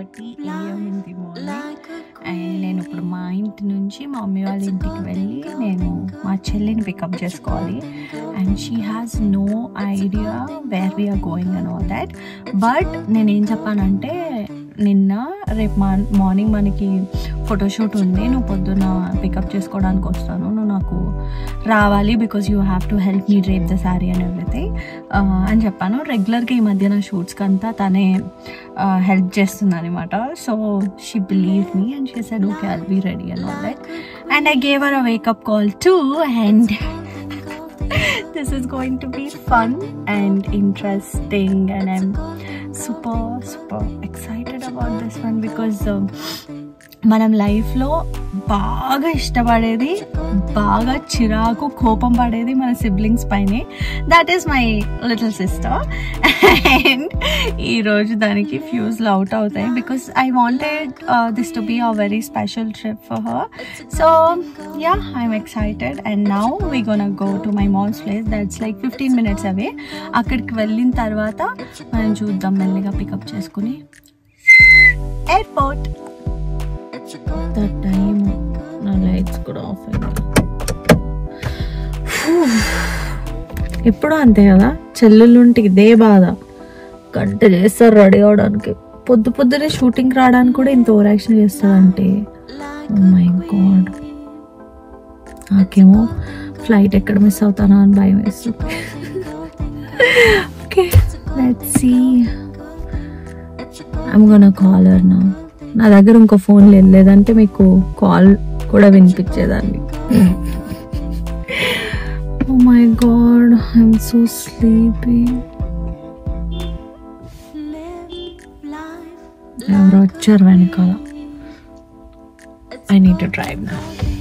Thirty AM in the morning and నేను ఇప్పుడు మా ఇంటి నుంచి మా మమ్మీ వాళ్ళ ఇంటికి వెళ్ళి నేను మా చెల్లిని పికప్ చేసుకోవాలి and she has no idea where we are going and all that but నేను ఏం చెప్పానంటే నిన్న రేపు మా మార్నింగ్ మనకి ఫోటోషూట్ ఉంది నువ్వు పొద్దున్న పికప్ చేసుకోవడానికి వస్తాను నువ్వు నాకు రావాలి because you have to help me drape the sari and everything అని చెప్పాను రెగ్యులర్గా ఈ మధ్యన షూట్స్కి అంతా తనే హెల్ప్ చేస్తుంది అనమాట so she believe me and she said okay I'll be ready and all that and I gave her a wake up call to and this is going to be fun and interesting and i'm super super excited about this one because um, మనం లైఫ్లో బాగా ఇష్టపడేది బాగా చిరాకు కోపం పడేది మన siblings పైనే that is my little sister and ఈరోజు దానికి ఫ్యూజ్లు అవుట్ అవుతాయి because I wanted this to be a very special trip for her so yeah I'm excited and now we gonna go to my mom's place that's like fifteen minutes away అక్కడికి వెళ్ళిన తర్వాత మనం చూద్దాం మెల్లిగా pickup చేసుకుని airport time నా lights కూడా off అయింది ఎప్పుడూ అంతే కదా చెల్లెలుంటికి ఇదే బాధ గంట చేస్తారు రెడీ అవడానికి పొద్దు పొద్దునే షూటింగ్ రావడానికి కూడా ఇంత ఓవర్ యాక్షన్ చేస్తారంటే మై గాడ్ నాకేమో ఫ్లైట్ ఎక్కడ మిస్ అవుతానా అని భయం వేస్తుంది okay let's see I'm gonna call her నా నా దగ్గర ఇంకో ఫోన్ లేదు లేదంటే మీకు కాల్ కూడా వినిపించేదాన్ని oh my God I'm so sleepy ఎవరు వచ్చారు వెనకాల ఐ నీడ్ టు డ్రైవ్ నా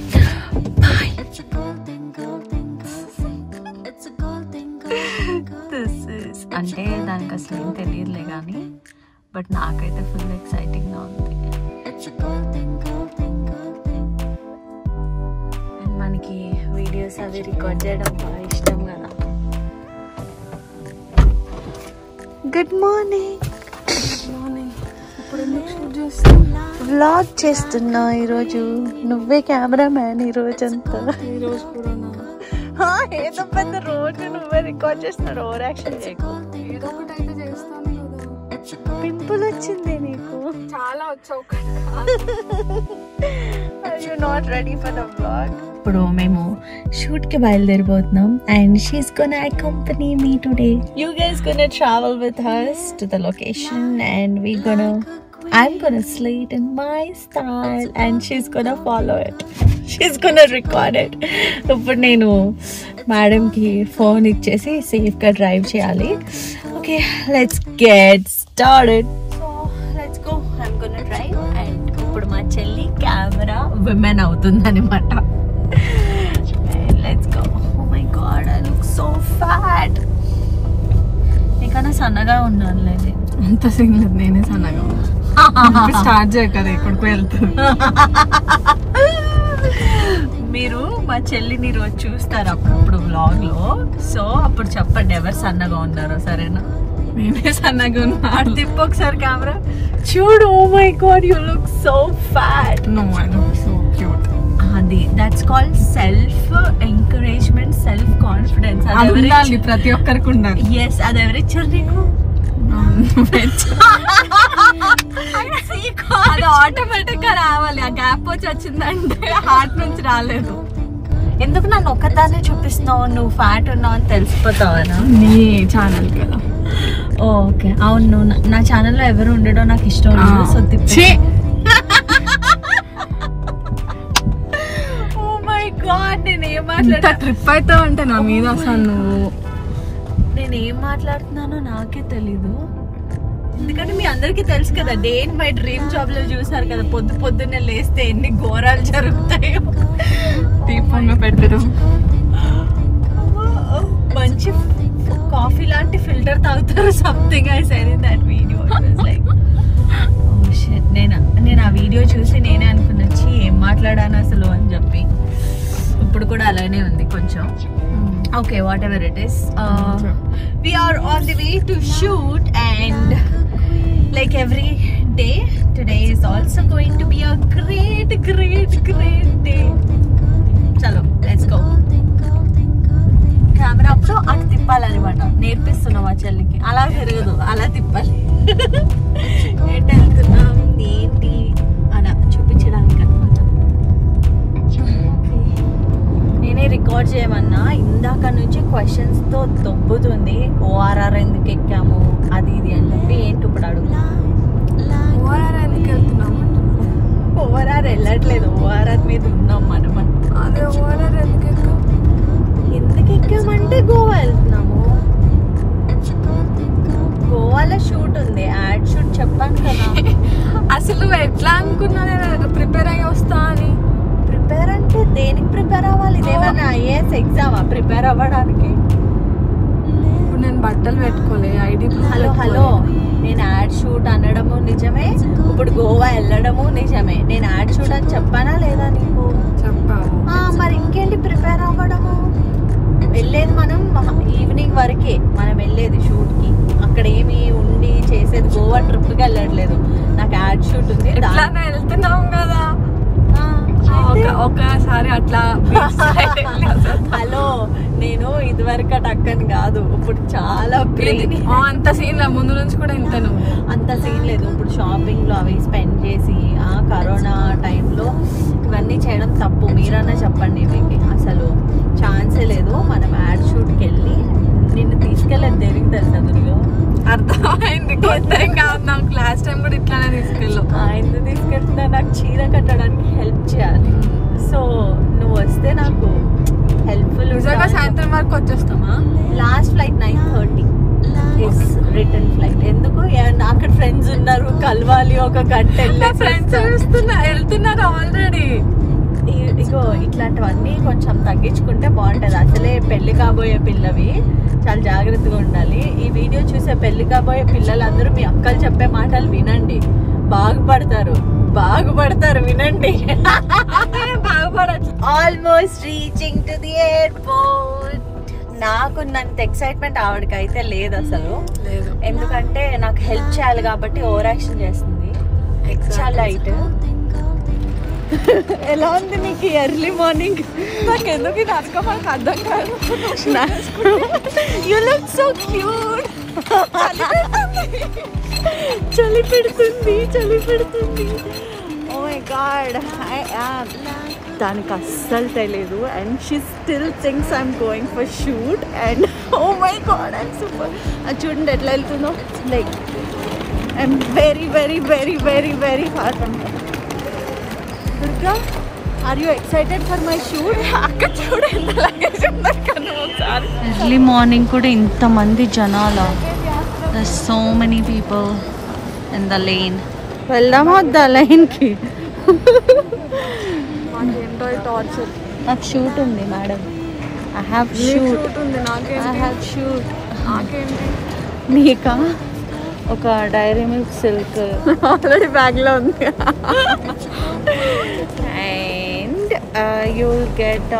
దిస్ ఇస్ అంటే దానికి అసలు ఏం తెలియదులే కానీ బట్ నాకైతే ఫుల్ ఎక్సైటింగ్గా ఉంది అండ్ మనకి వీడియోస్ అవి రికార్డ్ చేయడం బాగా ఇష్టం కదా గుడ్ మార్నింగ్ వ్లాగ్ చేస్తున్నా ఈరోజు నువ్వే కెమెరా మ్యాన్ ఈరోజంతా ఈరోజు కూడా హా, ఏదో పెద్ద రోజు నువ్వే రికార్డ్ చేస్తున్నాడు ఓవర్ యాక్షన్ చేయకు ఏదో ఒకటి అయితే చేస్తాను కదా పింపుల్ వచ్చింది నీకు చాలా వచ్చావు కదా are you not ready for the vlog ఇప్పుడు మేము షూట్ కి బయలుదేరిపోతున్నాం and she's gonna accompany me today you guys gonna travel with hers to the location and we gonna I'm gonna slay it in my style and she's gonna follow it she's gonna record it ఇప్పుడు నేను మేడంకి phone ఇచ్చేసి సేఫ్గా drive చేయాలి okay let's get started so let's go I'm gonna drive and ఇప్పుడు మా చెల్లి camera women అవుతుంది అనమాట let's go oh my God I look so fat నీకన్నా సన్నగా ఉన్నాను లేదు అంత సీన్ లేదు నేనే సన్నగా స్టార్ట్ చేయకదా ఇక్కడికి వెళ్తుంది మీరు మా చెల్లిని రోజు చూస్తారు అప్పుడప్పుడు వ్లాగ్ లో సో అప్పుడు చెప్పండి ఎవరు సన్నగా ఉన్నారో సరేనా నేనే సన్నగా ఉన్నా అటు తిప్పు ఒకసారి కెమెరా చూడు oh my God you look so fat no I look so cute అది that's called self encouragement self confidence అది ఉండాలి ప్రతి ఒక్కరికి ఉండాలి ఎస్ అది ఎవరిచ్చారు నీకు అది ఆటోమేటిక్ గా రావాలి ఆ గ్యాప్ వచ్చి వచ్చిందంటే హార్ట్ నుంచి రాలేదు ఎందుకు నన్ను ఒక్కదాన్నే చూపిస్తున్నావు నువ్వు ఫ్యాట్ ఉన్నావు అని తెలిసిపోతావనా నీ ఛానల్ కదా ఓకే అవును నువ్వు నా- నా ఛానల్లో ఎవరు ఉండడం నాకు ఇష్టం ఉండదు సో ఛీ! ఓ మై గాడ్ నేను ఏం ఇంత మాట్లాడా ట్రిప్ అవుతావు అంటే నా మీద అసలు నువ్వు నేను ఏం మాట్లాడుతున్నానో నాకే తెలీదు ఎందుకంటే మీ అందరికీ తెలుసు కదా day in my dream job లో చూసారు కదా పొద్దు పొద్దున్నే లేస్తే ఎన్ని ఘోరాలు జరుగుతాయో దీపంగా పెట్టడం మంచి కాఫీ లాంటి ఫిల్టర్ తాగుతారు something I said in that video like నేను నేను ఆ వీడియో చూసి నేనే అనుకున్నా "ఛీ, ఏం మాట్లాడాను అసలు అని చెప్పి ఇప్పుడు కూడా అలానే ఉంది కొంచెం okay whatever it is we are on the way to shoot and like every day today is also going to be a great great great day చలో లెట్స్ గో కెమెరా అప్పుడు అటు తిప్పాలన్నమాట నేర్పిస్తున్నాం మా చెల్లికి అలా తిరగదు అలా తిప్పాలి ఎటు వెళ్తున్నాం ఏంటి అలా చూపించడానికి అనమాట నేనే రికార్డ్ చేయమన్నా ఇందాక నుంచి క్వశ్చన్స్ తో దొబ్బుతుంది ఓఆర్ఆర్ ఎందుకు ఎక్కాము అది ఇది అని చెప్పి ఏంటి ఇప్పుడు అడుగు ఓఆర్ఆర్ ఎందుకు వెళ్తున్నాము ఓఆర్ఆర్ వెళ్ళట్లేదు ఓఆర్ఆర్ మీద ఉన్నాం మనం అదే ఓఆర్ఆర్ ఎందుకు ఎక్కాం ఎందుకు ఎక్కామంటే గోవా వెళ్తున్నాము గోవాలో షూట్ ఉంది యాడ్ షూట్ చెప్పాను కదా అసలు నువ్వు ఎట్లా అనుకున్నా నేను ప్రిపేర్ అయ్యి వస్తా అని ప్రిపేర్ అంటే దేనికి ప్రిపేర్ అవ్వాలి ఇదేమన్నా ఐఏఎస్ ఎగ్జామా ప్రిపేర్ అవ్వడానికి ఇప్పుడు నేను బట్టలు పెట్టుకోలే ఐడి హలో హలో నేను యాడ్ షూట్ అనడము నిజమే ఇప్పుడు గోవా వెళ్ళడము నిజమే నేను యాడ్ షూట్ అని చెప్పానా లేదా నీకు చెప్పావు ఆ, మరి ఇంకేంటి ప్రిపేర్ అవ్వడము వెళ్ళేది మనం ఈవినింగ్ వరకే మనం వెళ్ళేది షూట్కి అక్కడ ఏమి ఉండి చేసేది గోవా ట్రిప్కి వెళ్ళట్లేదు నాకు యాడ్ షూట్ ఉంది దా- ఎట్లానే వెళ్తున్నాం కదా ఆ, ఒక అయితే- ఒకసారి అట్లా beach side వెళ్ళి అసలు హలో నేను ఇదివరకు అక్కని కాదు ఇప్పుడు చాలా ఇది- ఆ, అంత సీన్ లా ముందు నుంచి కూడా ఇంత నువ్వు అంత సీన్ లేదు ఇప్పుడు షాపింగ్ లో అవి స్పెండ్ చేసి ఆ కరోనా టైంలో ఇవన్నీ చేయడం తప్పు మీరన్నా చెప్పండి మీకు అసలు ఛాన్సే లేదు మనం యాడ్ షూట్కి వెళ్ళి నిన్ను తీసుకెళ్ళేది దేనికి తెలుసా దుర్గా అర్థమైంది కొత్త ఏం కాదు నాకు లాస్ట్ టైం కూడా ఇట్లానే తీసుకెళ్ళు ఆ, ఎందుకు తీసుకెళ్తున్నా నాకు చీర కట్టడానికి హెల్ప్ చేయాలి సో నువ్వు వస్తే నాకు హెల్ప్ఫుల్ నిజంగా సాయంత్రం వరకు వచ్చేస్తామా last flight nine thirty is return flight ఎందుకు ఏమన్నా అక్కడ ఫ్రెండ్స్ ఉన్నారు కలవాలి ఒక గంట నా ఫ్రెండ్స్ వెళ్ళేసి చూస్తున్నా వెళ్తున్నారు ఆల్రెడీ ఈ- ఇగో ఇట్లాంటివన్నీ కొంచెం తగ్గించుకుంటే బాగుంటది అసలే పెళ్లి కాబోయే పిల్లవి చాలా జాగ్రత్తగా ఉండాలి ఈ వీడియో చూసే పెళ్లి కాబోయే పిల్లలందరూ మీ అక్కలు చెప్పే మాటలు వినండి బాగుపడతారు బాగుపడతారు వినండి బాగుపడట్లేదు almost reaching to the airport నాకున్నంత ఎక్సైట్మెంట్ ఆవిడకైతే లేదు అసలు లేదు ఎందుకంటే నాకు హెల్ప్ చేయాలి కాబట్టి ఓవర్ యాక్షన్ చేస్తుంది ఎక్స్ట్రా లైట్ ఎలా ఉంది నీకు ఎర్లీ మార్నింగ్ నాకు ఎందుకు ఇది అక్క మనకు అర్థం కాదు యు లుక్ సో క్యూట్ చలి పెడుతుంది చలి పెడుతుంది oh my God I am దానికి అస్సలు తెలియదు and she still things I'm going for shoot and oh my God I'm super అది చూడండి ఎట్లా వెళ్తుందో like I'm very very very very very far from Durga are you excited for my shoot అక్క చూడు ఎంత లగేజ్ ఉంది అక్క నువ్వు ఒకసారి ఎర్లీ మార్నింగ్ కూడా ఇంతమంది జనాల so many people in the lane వెళ్దామా వద్దా లైన్కి మాకేంటో టార్చర్ నాకు షూట్ ఉంది madam I have shoot shoot ఉంది ఐ నాకేంటి హ్యావ్ షూట్ నాకేంటి నీకా ఒక Dairy Milk Silk already bag లో ఉంది and you will get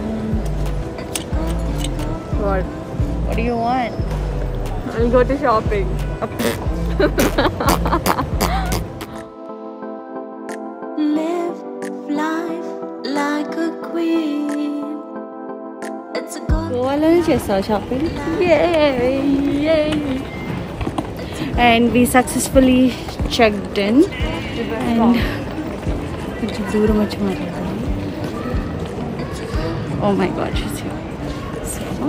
what what do you want I'll go to shopping. Live life like a queen. It's a good గోవాలోనే చేస్తావు shopping and we successfully checked in and కొంచెం దూరం వచ్చి మాట్లాడాలి ఓ my గాడ్ సో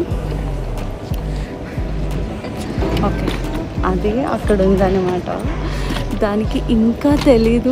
ఓకే అది అక్కడ ఉందన్నమాట దానికి ఇంకా తెలీదు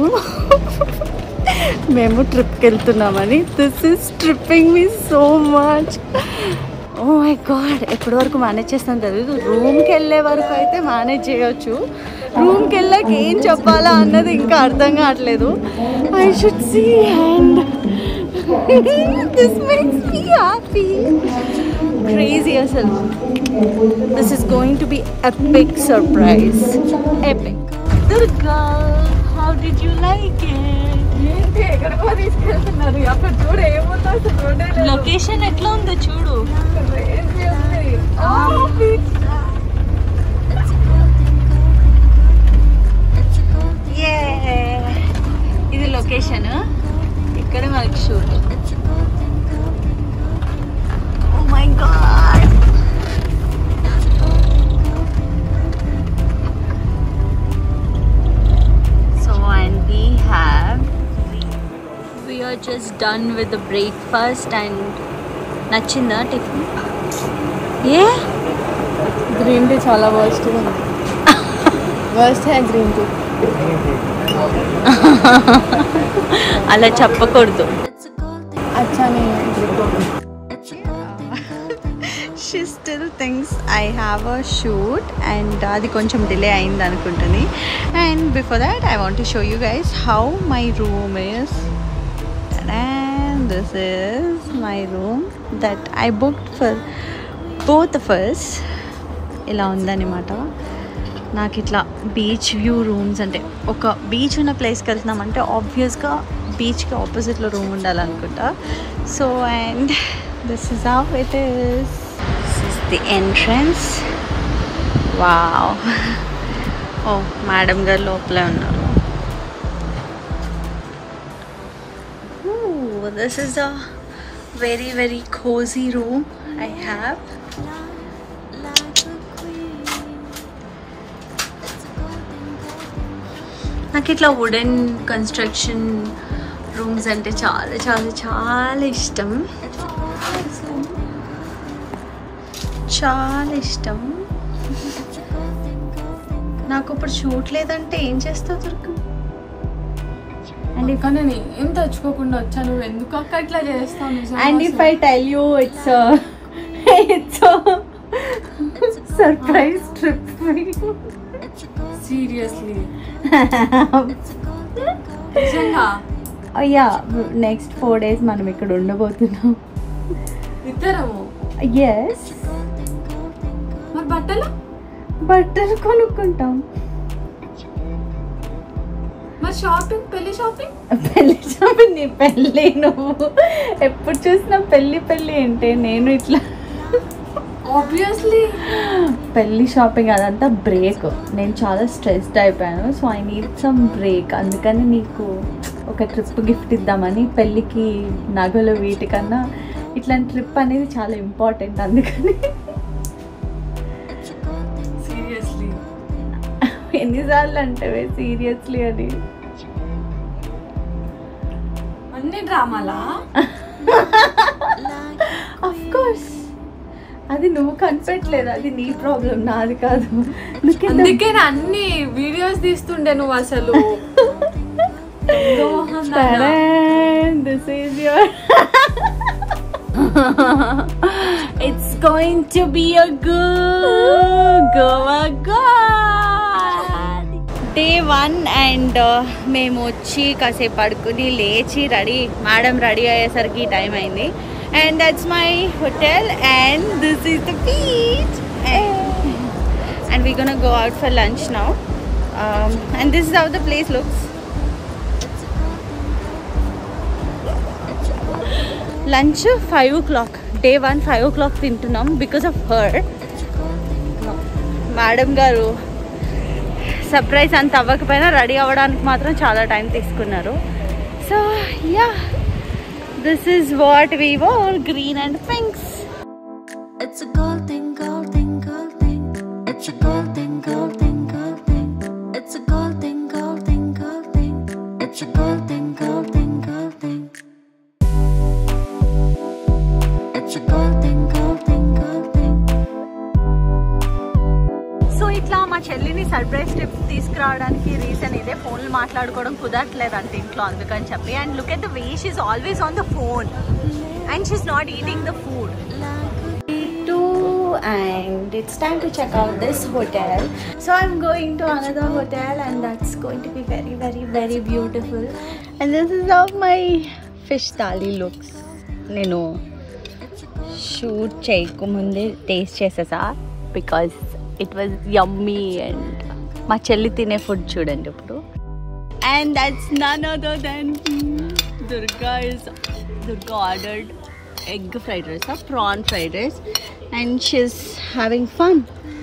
మేము ట్రిప్కి వెళ్తున్నామని this is tripping me so much oh my God ఎప్పటి వరకు మేనేజ్ చేస్తాను తెలియదు రూమ్కి వెళ్ళే వరకు అయితే మేనేజ్ చేయొచ్చు రూమ్కి వెళ్ళాక ఏం చెప్పాలా అన్నది ఇంకా అర్థం కావట్లేదు I should see and this makes me happy crazy అసలు this is going to be epic surprise epic Durga how did you like it ఏంటి ఎక్కడికో తీసుకెళ్తున్నారు అక్కడ చూడు ఏముందో అసలు రోడ్డే లేదు. లొకేషన్ ఎట్లా ఉందో చూడు Crazy ఉంది. Oh, beach. it's a good thing. It's a good thing. ఏ done with the breakfast and నచ్చిందా టిఫిన్ ఏ గ్రీన్ టీ చాలా వర్స్ట్ ఉంది వర్స్ట్ హే గ్రీన్ టీ అలా చెప్పకూడదు It's a gold thing. అచ్చాని It's a gold thing. She still things I have a shoot and అది కొంచెం డిలే అయింది అనుకుంటుంది and before that I want show you guys how my room is and this is my room that I booked for both first ఇలా ఉందన్నమాట నాకు ఇట్లా beach view rooms అంటే ఒక బీచ్ ఉన్న ప్లేస్కి వెళ్తున్నామంటే ఆబ్వియస్గా బీచ్కి ఆపోజిట్లో రూమ్ ఉండాలనుకుంటా so and this is how it is this is the entrance wow oh madam గారు లోపలే ఉన్నారు this is a very very cozy room I have Like a queen. It's a gold thing, gold thing. నాకు ఇట్లా wooden construction rooms అంటే చాలా చాలా చాలా ఇష్టం It's a gold thing. చాలా ఇష్టం It's a gold thing, gold thing. నాకు ఇప్పుడు షూట్ లేదంటే ఏం చేస్తావు దుర్గం అండ్ ఇక నేను ఏం తెచ్చుకోకుండా వచ్చా నువ్వు ఎందుకు అక్క ఇట్లా చేస్తావు నిజంగా and if I tell you it's it's surprise trip It's a gold seriously It's a gold thing, gold నిజంగా యా నెక్స్ట్ ఫోర్ డేస్ మనం ఇక్కడ ఉండబోతున్నాం ఇద్దరము yes thing, gold thing, gold మరి బట్టలు బట్టలు కొనుక్కుంటాం మరి షాపింగ్ పెళ్లి షాపింగ్ పెళ్లి షాపింగ్ నీ పెళ్ళి నువ్వు ఎప్పుడు చూసినా పెళ్ళి పెళ్ళి అంటే నేను ఇట్లా ఆబ్వియస్లీ పెళ్ళి షాపింగ్ అదంతా బ్రేక్ నేను చాలా స్ట్రెస్డ్ అయిపోయాను so I need some break అందుకని నీకు ఒక ట్రిప్ గిఫ్ట్ ఇద్దామని పెళ్ళికి నగలు వీటికన్నా ఇట్లాంటి ట్రిప్ అనేది చాలా ఇంపార్టెంట్ అందుకని సీరియస్లీ ఎన్నిసార్లు అంటే సీరియస్లీ అని అన్ని డ్రామాలా అఫ్ కోర్స్ అది నువ్వు కనిపెట్టలేదు అది నీ ప్రాబ్లం నాది కాదు Look at the- అందుకే నా అన్ని వీడియోస్ తీస్తుండే నువ్వు అసలు దొంగమోహన్ దానా. Ta-da! This is your. it's going to be a good Goa God. Day one and మేము వచ్చి కాసేపు పడుకుని లేచి రెడీ మేడం రెడీ అయ్యేసరికి టైం అయింది and that's my hotel and this is the beach and we gonna go out for lunch now and this is how the place looks lunch five o'clock day one five o'clock తింటున్నాం because of her madam గారు surprise అంత అవ్వకపోయినా ready అవ్వడానికి మాత్రం చాలా time తీసుకున్నారు so yeah this is what we wore green and pinks It's a gold thing, gold thing, gold thing. It's a gold thing, gold thing, gold thing. It's a gold thing, gold thing, gold thing. It's a gold thing, gold thing, gold thing. It's a gold thing, gold thing, gold thing. So ఇట్లా మా చెల్లిని surprise trip తీసుకురావడానికి reason ఇదే ఫోన్లు మాట్లాడుకోవడం కుదరట్లేదు అంటే ఇంట్లో అందుకని చెప్పి and look at the way she's always on the phone and she's not eating the food and it's time to check out this hotel so i'm going to another hotel and that's going to be very very very beautiful and this is how my fish thali looks నేను shoot చేయకముందే taste చేసేసా because it was yummy and మా చెల్లి తినే food చూడండి ఇప్పుడు and that's none other than Durga is Durga ordered egg fried rice prawn fried rice and she's having fun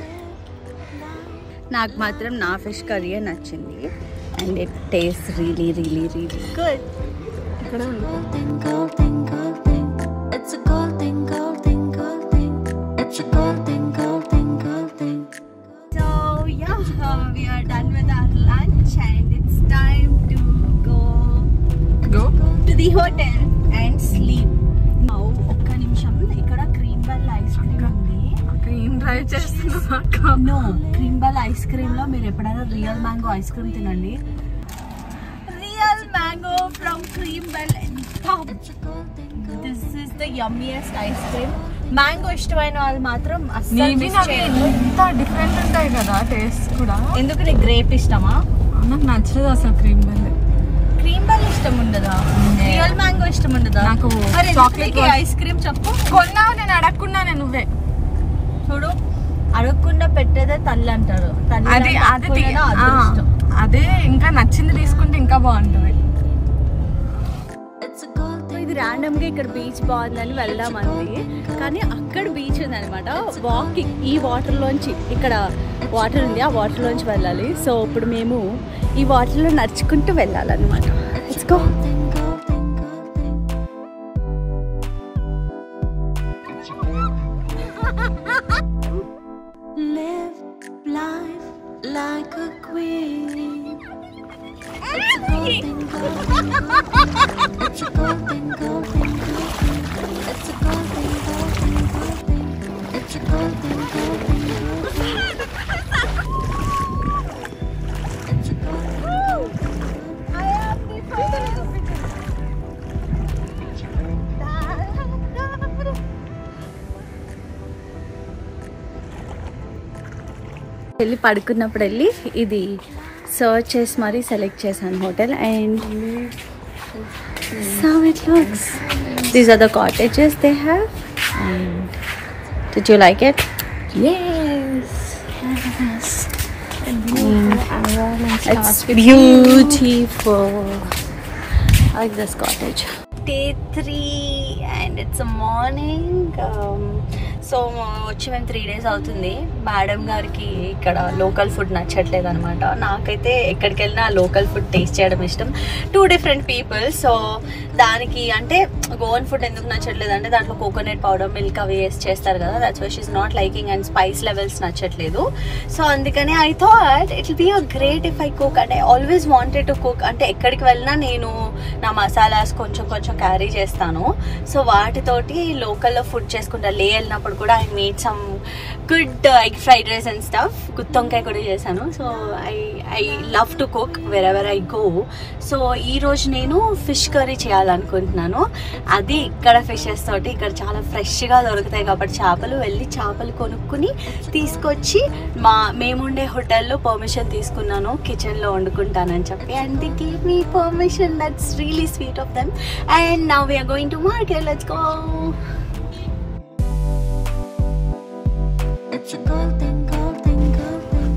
నాకు మాత్రం నా ఫిష్ కర్రీ నచ్చింది and it taste really really really good ఇక్కడ ఉండు. Gold thing, gold thing, gold thing. It's a gold thing, gold thing, gold thing. It's a gold thing, gold thing, gold thing. So yeah, uh, we are done with our lunch and it's time to go Go. to the hotel. Sleep ఒక్క నిమిషం ఇక్కడ cream Bell ice cream ఉంది అక్క ఏం drive చేస్తున్నావు అక్క no Cream Bell ice cream లో మీరు ఎప్పుడైనా రియల్ మ్యాంగో ఐస్ క్రీమ్ తినండి real mango from Cream Bell this is the yummiest ice cream mango ఇష్టమైన వాళ్ళు మాత్రం అస్సలు నీవి miss నావి చేయరు. ఎంత డిఫరెంట్ ఉంటాయి కదా టేస్ట్ కూడా ఎందుకు నీకు గ్రేప్ ఇష్టమా నాకు నచ్చలేదు అసలు క్రీమ్ బెల్ క్రీమ్ బెల్ ఇష్టం ఉండదా రియల్ మ్యాంగో ఇష్టం ఉండదా నాకు మరి ఎందుకు chocolate నీకు ఈ was- ఐస్ క్రీమ్ చెప్పు కొన్నావు నేను అడగకున్నానే నువ్వే చూడు అడగకుండా పెట్టేదే తల్లి అంటారు తల్లి అది లాంటి అది అప్పుడైనా ఆ, అదృష్టం. అదే ఇంకా నచ్చింది తీసుకుంటే ఇంకా బాగుంటుంది It's a gold సో ఇది ర్యాండమ్ గా ఇక్కడ బీచ్ బాగుందని వెళ్దామంది కానీ అక్కడ బీచ్ ఉంది అనమాట వాకింగ్ ఈ వాటర్ లోంచి ఇక్కడ వాటర్ ఉంది ఆ వాటర్ లోంచి వెళ్ళాలి సో ఇప్పుడు మేము ఈ వాటర్ లో నడుచుకుంటూ వెళ్ళాలన్నమాట Let's go. thing, gold thing, gold thing. Live life like a queen. It's a gold thing, gold thing. It's a gold thing, gold thing, gold thing. It's a gold thing, gold thing, gold thing. It's a gold thing, gold thing, gold thing. It's a gold thing. వెళ్ళి పడుకున్నప్పుడు వెళ్ళి ఇది search చేసి మరీ select చేశాను hotel and so it looks these are the cottages they have and did you like it It's beautiful. I like this cottage. Day three and it's a morning. Um, so వచ్చి మేము three days అవుతుంది madam గారికి ఇక్కడ local food నచ్చట్లేదు అనమాట నాకైతే ఎక్కడికి వెళ్ళినా లోకల్ ఫుడ్ టేస్ట్ చేయడం ఇష్టం టూ డిఫరెంట్ పీపుల్ సో దానికి అంటే గోవన్ ఫుడ్ ఎందుకు నచ్చట్లేదు అంటే దాంట్లో కోకోనట్ పౌడర్ మిల్క్ అవి వేసి చేస్తారు కదా that's why she's not liking and spice levels నచ్చట్లేదు సో అందుకని I thought it will be a great if I cook అంటే ఆల్వేస్ వాంటెడ్ టు కుక్ అంటే ఎక్కడికి వెళ్ళినా నేను నా మసాలాస్ కొంచెం కొంచెం క్యారీ చేస్తాను సో వాటితోటి లోకల్లో ఫుడ్ చేసుకుంటా లే వెళ్ళినప్పుడు కూడా I made some good egg fried rice and stuff గుత్తొంకాయ కూడా చేశాను so I I love to cook wherever I go so ఈ రోజు నేను ఫిష్ కర్రీ చేయాలనుకుంటున్నాను అది ఇక్కడ ఫిషెస్ తోటి ఇక్కడ చాలా ఫ్రెష్గా దొరుకుతాయి కాబట్టి చేపలు వెళ్ళి చేపలు కొనుక్కుని తీసుకొచ్చి మా మేముండే హోటల్లో పర్మిషన్ తీసుకున్నాను కిచెన్లో వండుకుంటానని చెప్పి and they give me permission that's really sweet of them and now we're going to market let's go It's a gold thing, gold thing, gold thing.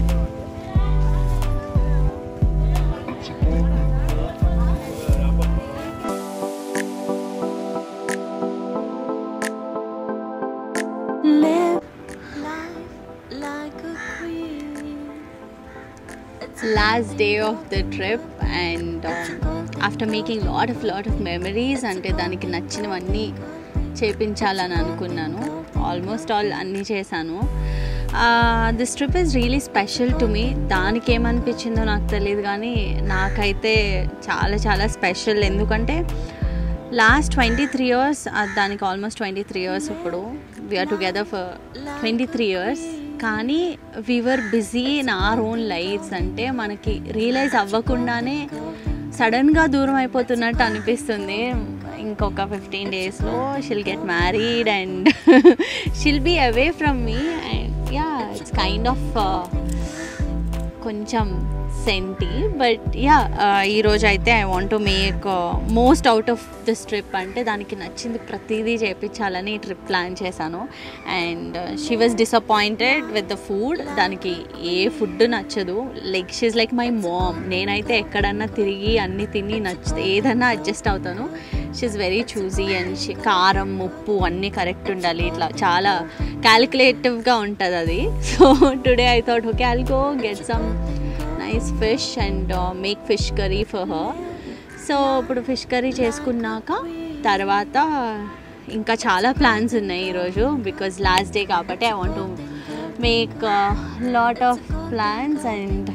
Live life like a queen. It's a last day of the trip and after making lot of lot of memories అంటే దానికి నచ్చినవన్నీ చేపించాలని అనుకున్నాను almost all అన్నీ చేశాను this trip is really special to me దానికి ఏమనిపించిందో నాకు తెలియదు కానీ నాకైతే చాలా చాలా స్పెషల్ ఎందుకంటే లాస్ట్ ట్వంటీ త్రీ ఇయర్స్ దానికి ఆల్మోస్ట్ ట్వంటీ త్రీ ఇయర్స్ ఇప్పుడు we're together for twenty three years కానీ we're busy in our own lives అంటే మనకి రియలైజ్ అవ్వకుండానే సడన్గా దూరం అయిపోతున్నట్టు అనిపిస్తుంది ఇంకొక ఫిఫ్టీన్ డేస్లో she'll get married and she'll be away from me and yeah it's kind of కొంచెం సెంటి బట్ యా ఈరోజు అయితే I want to make most out of this trip అంటే దానికి నచ్చింది ప్రతిదీ చేయించాలని ఈ ట్రిప్ ప్లాన్ చేశాను and she was disappointed with the food దానికి ఏ ఫుడ్ నచ్చదు like she's like my mom నేనైతే ఎక్కడన్నా తిరిగి అన్ని తిని నచ్చితే ఏదన్నా అడ్జస్ట్ అవుతాను she's very choosy and she కారం ఉప్పు అన్నీ కరెక్ట్ ఉండాలి ఇట్లా చాలా క్యాలిక్యులేటివ్గా ఉంటుంది అది so today I thought okay I'll go get some nice fish and make fish curry for her so ఇప్పుడు ఫిష్ కర్రీ చేసుకున్నాక తర్వాత ఇంకా చాలా ప్లాన్స్ ఉన్నాయి ఈరోజు బికాజ్ లాస్ట్ డే కాబట్టి I want to make lot of plans and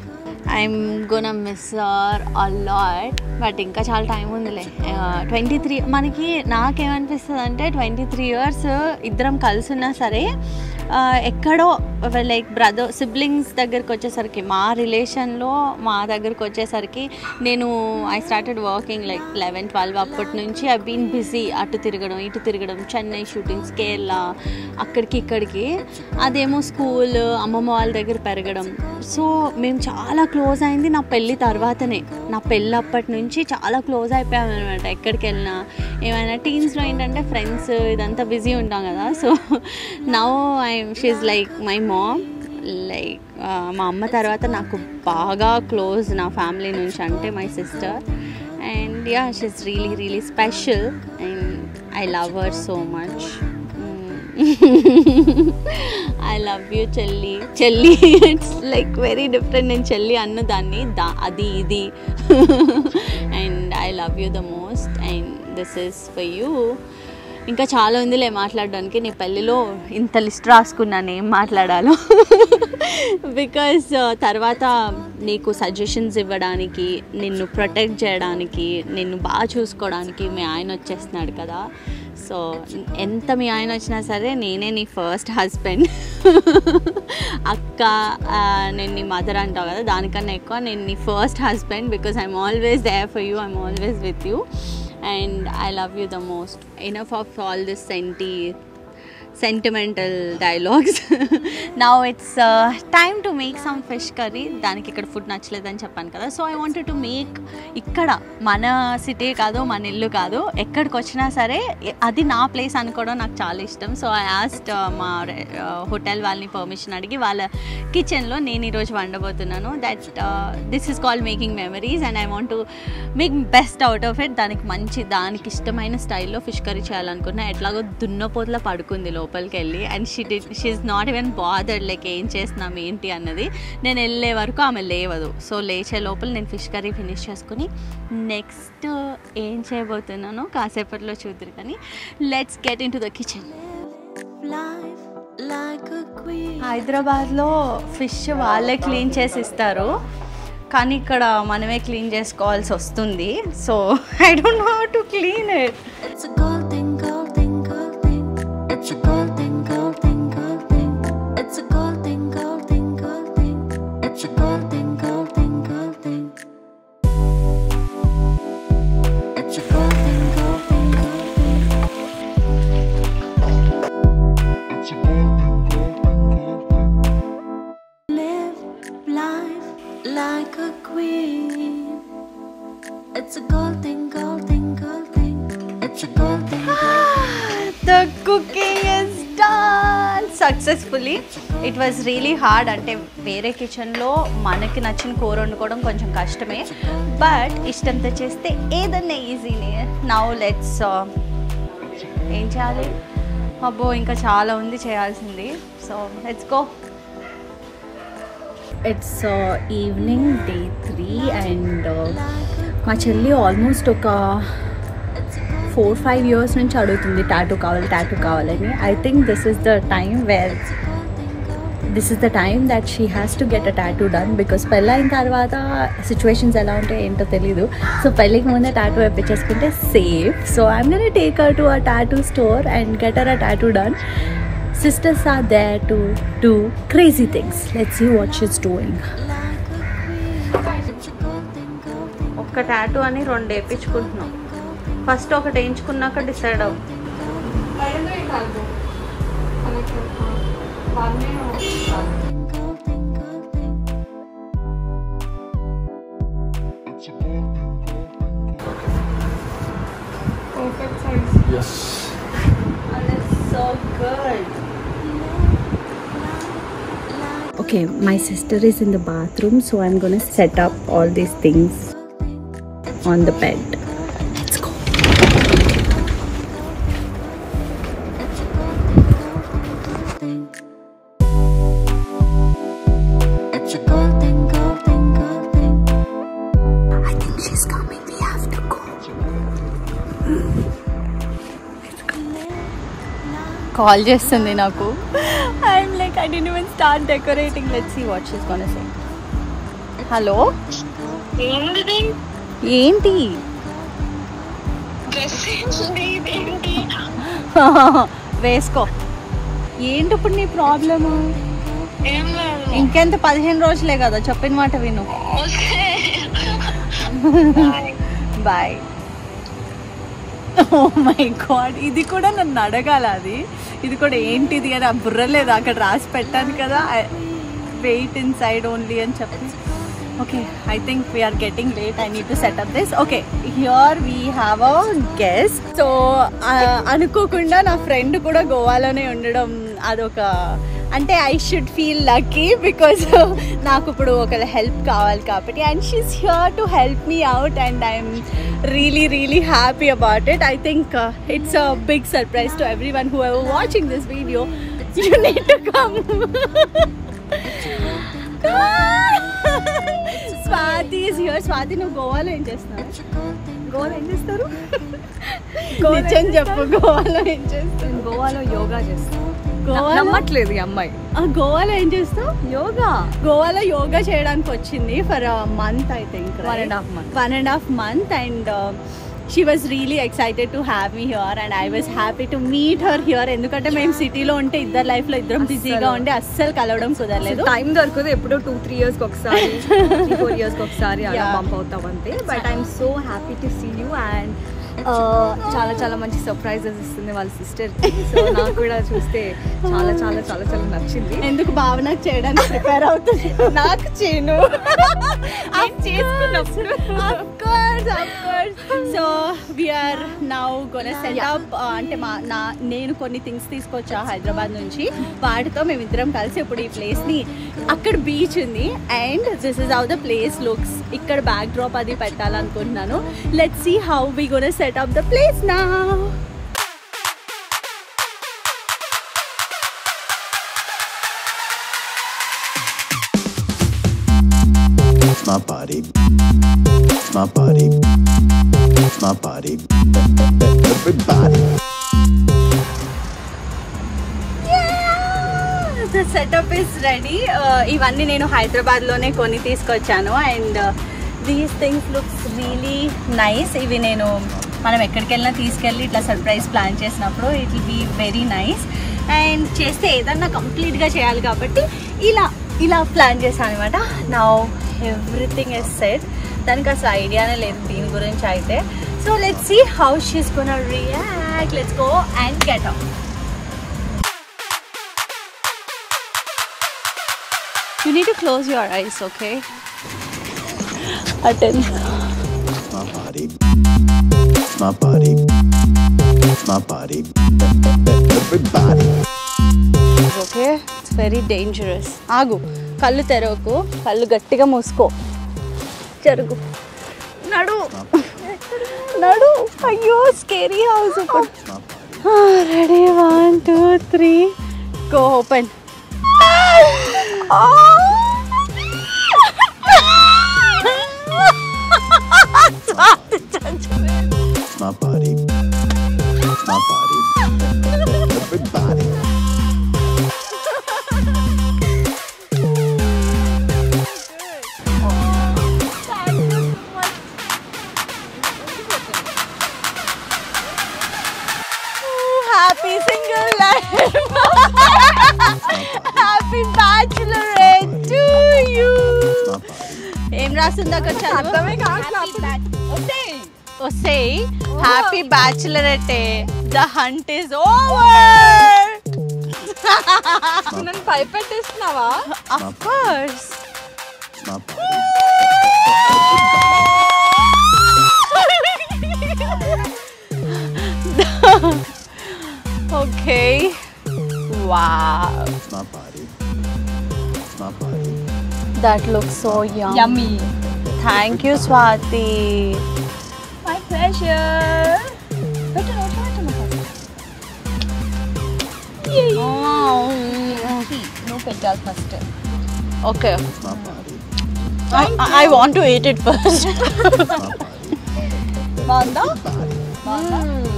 I'm gonna miss her a lot but ఇంకా చాలా టైం ఉందిలే ట్వంటీ త్రీ మనకి నాకేమనిపిస్తుంది అంటే ట్వంటీ త్రీ ఇయర్స్ ఇద్దరం కలిసి ఉన్నా సరే ఆ, ఎక్కడో లైక్ బ్రదర్ సిబ్లింగ్స్ దగ్గరికి వచ్చేసరికి మా రిలేషన్లో మా దగ్గరికి వచ్చేసరికి నేను I started working like eleven twelve అప్పటి నుంచి ఐ బీన్ బిజీ అటు తిరగడం ఇటు తిరగడం చెన్నై షూటింగ్స్ కేరళ అక్కడికి ఇక్కడికి అదేమో స్కూల్ అమ్మమ్మ వాళ్ళ దగ్గర పెరగడం సో మేము చాలా క్లోజ్ అయింది నా పెళ్ళి తర్వాతనే నా పెళ్ళి అప్పటి నుంచి చాలా క్లోజ్ అయిపోయాం అనమాట ఎక్కడికి వెళ్ళినా ఏమైనా టీన్స్లో ఏంటంటే ఫ్రెండ్స్ ఇదంతా బిజీ ఉంటాం కదా so now I she's like my mom like మా అమ్మ తర్వాత నాకు బాగా క్లోజ్ నా ఫ్యామిలీ నుంచి అంటే my sister and yeah she's really really special and I love her so much I love you చెల్లి చెల్లి ఇట్స్ లైక్ వెరీ డిఫరెంట్ నేను చెల్లి అన్న దాన్ని దా అది ఇది and I love you the most and this is for you ఇంకా చాలా ఉందిలే మాట్లాడడానికి నీ పెళ్ళిలో ఇంత లిస్ట్ రాసుకున్నాను ఏం మాట్లాడాలో బికాస్ తర్వాత నీకు సజెషన్స్ ఇవ్వడానికి నిన్ను ప్రొటెక్ట్ చేయడానికి నిన్ను బాగా చూసుకోవడానికి మీ ఆయన వచ్చేస్తున్నాడు కదా సో ఎంత మీ ఆయన వచ్చినా సరే నేనే నీ ఫస్ట్ హస్బెండ్ అక్క ఆ, నేను నీ మదర్ అంటావు కదా దానికన్నా ఎక్కువ నేను నీ first husband because I'm always there for you I'm always with you and I love you the most enough of all this senti sentimental dialogues now it's time to make some fish curry దానికి ఇక్కడ food నచ్చలేదని చెప్పాను కదా so I wanted to make ఇక్కడ మన city కాదు మన ఇల్లు కాదు ఎక్కడికి వచ్చినా సరే ఎ- అది నా ప్లేస్ అనుకోవడం నాకు చాలా ఇష్టం సో ఐ ఆస్ట్ మా హోటల్ వాళ్ళని పర్మిషన్ అడిగి వాళ్ళ కిచెన్లో నేను ఈరోజు వండబోతున్నాను that this is called making memories and I want to make best out of it దానికి మంచి దానికి ఇష్టమైన స్టైల్లో ఫిష్ కర్రీ చేయాలనుకున్నా ఎట్లాగో దున్నపోతుల పడుకుంది లోపలికి వెళ్ళి అండ్ షీ డి she's not even bothered like ఏం చేస్తున్నాం ఏంటి అన్నది నేను వెళ్ళే వరకు ఆమె లేవదు సో లేచే లోపల నేను ఫిష్ కర్రీ ఫినిష్ చేసుకుని నెక్స్ట్ ఏం చేయబోతున్నానో కాసేపట్లో చూద్దరు కానీ let's get into the kitchen Life like a queen. హైదరాబాద్లో ఫిష్ వాళ్ళే క్లీన్ చేసి ఇస్తారు కానీ ఇక్కడ మనమే క్లీన్ చేసుకోవాల్సి వస్తుంది so I don't know to clean it It's a gold thing, gold thing, gold thing. It's a gold thing, gold thing, gold thing. It's a gold thing, gold thing, gold thing. It's a gold thing, gold thing, gold thing. It's a gold thing, gold thing, gold thing. Live life like a queen. It's a gold thing, gold thing, gold thing. It's a gold thing. The cooking is done successfully it was really hard అంటే వేరే కిచెన్లో మనకి నచ్చిన కూర వండుకోవడం కొంచెం కష్టమే but ఇష్టంతో చేస్తే ఏదన్నా ఈజీనే నౌ లెట్స్ ఏం చేయాలి అబ్బో ఇంకా చాలా ఉంది చేయాల్సింది so let's go it's evening day three and మా చెల్లి ఆల్మోస్ట్ ఒక ఫోర్ ఫైవ్ ఇయర్స్ నుంచి అడుగుతుంది టాటూ కావాలి టాటూ కావాలని I think this is the time where this is the time that she has to get a tattoo done because పెళ్ళైన తర్వాత situations ఎలా ఉంటాయో ఏంటో తెలీదు సో పెళ్ళికి ముందే టాటూ వేపించేసుకుంటే safe so I'm gonna take her to a tattoo store and get her a tattoo done sisters are there to do crazy things let's see what she's doing ఒక్క tattoo అని రెండు వేయించుకుంటున్నాం first ఒకటి వేయించుకున్నాక decide అవ్వు perfect size Yes. so good. Okay, my sister is in the bathroom, so I'm gonna set up all these things on the bed. Let's go. It's a gold thing, gold thing, gold thing. I think she's coming. We have to go. Call చేస్తుంది నాకు I'm like I didn't even start decorating let's see what she's gonna say hello ఏంటిది ఏంటి dress ఏంటి వేసుకో ఏంటి ఇప్పుడు నీ problem ఏం లేదు ఇంకెంత పదిహేను రోజులే కదా చెప్పిన మాట విను వస్తే బాయ్ ఓ మై గాడ్ ఇది కూడా నన్ను అడగాల అది ఇది కూడా ఏంటిది అని ఆ బుర్ర లేదు అక్కడ రాసి పెట్టాను కదా వెయిట్ ఇన్ సైడ్ ఓన్లీ అని చెప్పి okay I think we're getting late I need to set up this okay here we have a guest so అనుకోకుండా నా ఫ్రెండ్ కూడా గోవాలోనే ఉండడం అదొక అంటే I should feel lucky because నాకు ఇప్పుడు ఒక హెల్ప్ కావాలి కాబట్టి and she's here to help me out and I'm really really happy about it I think it's a big surprise to everyone whoever watching this video you need to come Swathi is here Swathi నువ్వు గోవాలో ఏం చేస్తున్నావు గోవాలో ఏం చేస్తారు నిజం చెప్పు గోవాలో ఏం చేస్తావు నేను గోవాలో యోగా చేస్తాను గోవాలో నమ్మట్లేదు ఈ అమ్మాయి ఆ, గోవాలో ఏం చేస్తావు యోగా గోవాలో యోగా చేయడానికి వచ్చింది for month I think One and a half month. One and half month and she was really excited to have me here and I was happy to meet her here ఎందుకంటే మేము సిటీలో ఉంటే ఇద్దరు లైఫ్లో ఇద్దరం బిజీగా ఉండి అస్సలు కలవడం కుదరలేదు టైం దొరకదు ఎప్పుడో టూ త్రీ ఇయర్స్ ఒకసారి త్రీ ఫోర్ ఇయర్స్ ఒకసారి అలా Yeah. పంప్ అవుతాం అంతే but I'm so happy to see you and చాలా చాలా మంచి సర్ప్రైజెస్ ఇస్తుంది వాళ్ళ సిస్టర్ సో నాకు కూడా చూస్తే చాలా చాలా చాలా చాలా నచ్చింది ఎందుకు భావనకు చేయడానికి ప్రిపేర్ అవుతుంది నాకు చేయను చేసుకున్నప్పుడు so we're now gonna set up అంటే మా నా నేను కొన్ని థింగ్స్ తీసుకొచ్చా హైదరాబాద్ నుంచి వాటితో మేమిద్దరం కలిసి ఇప్పుడు ఈ ప్లేస్ని అక్కడ బీచ్ ఉంది and this is how the place looks ఇక్కడ బ్యాక్ డ్రాప్ అది పెట్టాలనుకుంటున్నాను let see how we gonna set up the place నా It's my body. It's my body. It's my body. Everybody. The setup is ready ఇవన్నీ నేను హైదరాబాద్లోనే కొని తీసుకొచ్చాను and these things looks really nice ఇవి నేను మనం ఎక్కడికి వెళ్ళినా తీసుకెళ్ళి ఇట్లా సర్ప్రైజ్ ప్లాన్ చేసినప్పుడు it will be very nice and చేస్తే ఏదన్నా కంప్లీట్గా చేయాలి కాబట్టి ఇలా ఇలా ప్లాన్ చేశాను అనమాట నా ఎవ్రీథింగ్ ఇస్ సెట్ దానికి అసలు ఐడియానే లేదు దీని గురించి అయితే so let's see how she's gonna react let's go and get out You need to close your eyes, okay? Attend. It's my body. It's my body. It's my body. Everybody. Okay it's very dangerous ఆగు కళ్ళు తెరవకు కళ్ళు గట్టిగా మూసుకో జరుగు నడు నడు అయ్యో scary house ready one two three go open It's my body. It's my body. Everybody. Happy single life happy bachelorette to you It's my body. ఏం రాసింది అక్కడ చదువు వస్తే happy bachelorette the hunt is over నన్ను భయపెట్టేస్తున్నావా of course It's my body. Okay wow It's my body. It's my body. That look so yum yummy thank you Swathi my pleasure నువ్వు పెట్టాలి first okay It's my body. I want to eat it first It's my body. బాగుందా Body.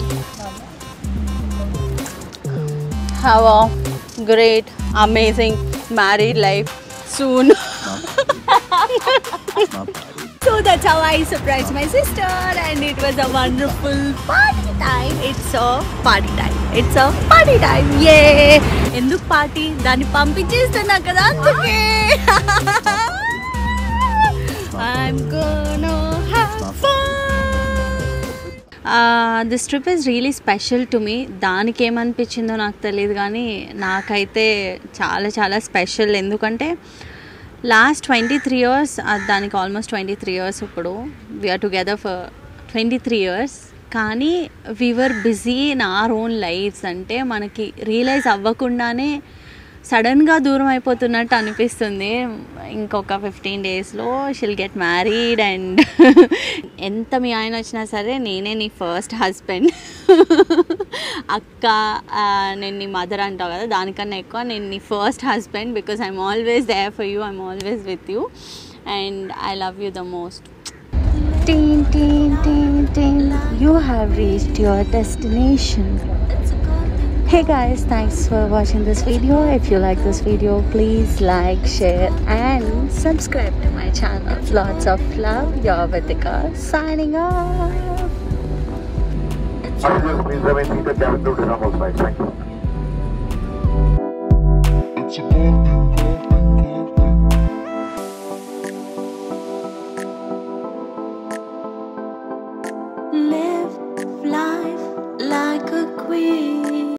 Have a great amazing married life soon My body. It's my party. So that's how I surprised my sister, and it was a wonderful party time. It's a party time. It's a party time. Yay! ఎందుకు party దాన్ని పంపించేస్తున్నా కదా అందుకే I'm gonna have fun. This trip is really special to me దానికి ఏమనిపించిందో నాకు తెలియదు కానీ నాకైతే చాలా చాలా స్పెషల్ ఎందుకంటే లాస్ట్ ట్వంటీ త్రీ ఇయర్స్ దానికి ఆల్మోస్ట్ ట్వంటీ త్రీ ఇయర్స్ ఇప్పుడు we're together for twenty three years కానీ we're busy in our own lives అంటే మనకి రియలైజ్ అవ్వకుండానే సడన్గా దూరం అయిపోతున్నట్టు అనిపిస్తుంది ఇంకొక ఫిఫ్టీన్ డేస్లో షిల్ గెట్ మ్యారీడ్ అండ్ ఎంత మీ ఆయన వచ్చినా సరే నేనే నీ ఫస్ట్ హస్బెండ్ అక్క ఆ, నేను నీ మదర్ అంటావు కదా దానికన్నా ఎక్కువ నేను నీ first husband because I'm always there for you I'm always with you and I love you the most Ting, ting, ting, ting. You have reached your destination. Hey guys, thanks for watching this video. If you like this video, please like, share, and subscribe to my channel. Lots of love. Your Vitika signing off. Please remain seated, cabin crew to normal flight. Thank you.